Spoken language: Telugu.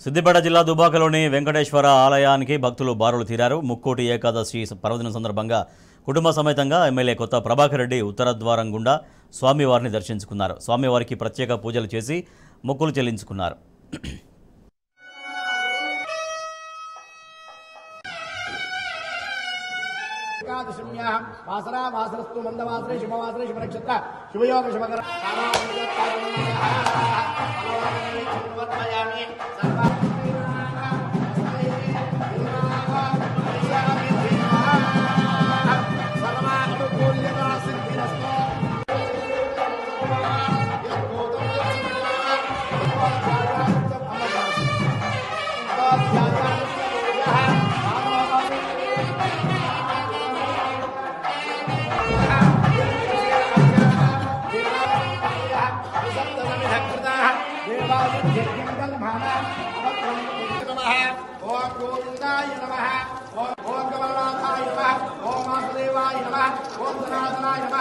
సిద్దిపేట జిల్లా దుబాకలోని వెంకటేశ్వర ఆలయానికి భక్తులు బారులు తీరారు ముక్కోటి ఏకాదశి పర్వదినం సందర్భంగా కుటుంబ సమేతంగా ఎమ్మెల్యే కొత్త ప్రభాకర్ రెడ్డి ఉత్తర ద్వారం గుండా స్వామివారిని దర్శించుకున్నారు స్వామివారికి ప్రత్యేక పూజలు చేసి మొక్కులు చెల్లించుకున్నారు ఏకాదశమ్యాः వాసరా వాసరస్తు మందవాసరే శుభవాసరే శుభనక్షత్ర శుభయోగ శుభకర ఓం గోవిందాయ నమ ఓం గమలనాథాయ నమ ఓం వాసుదేవాయ నమ ఓం సనాతనాయ నమ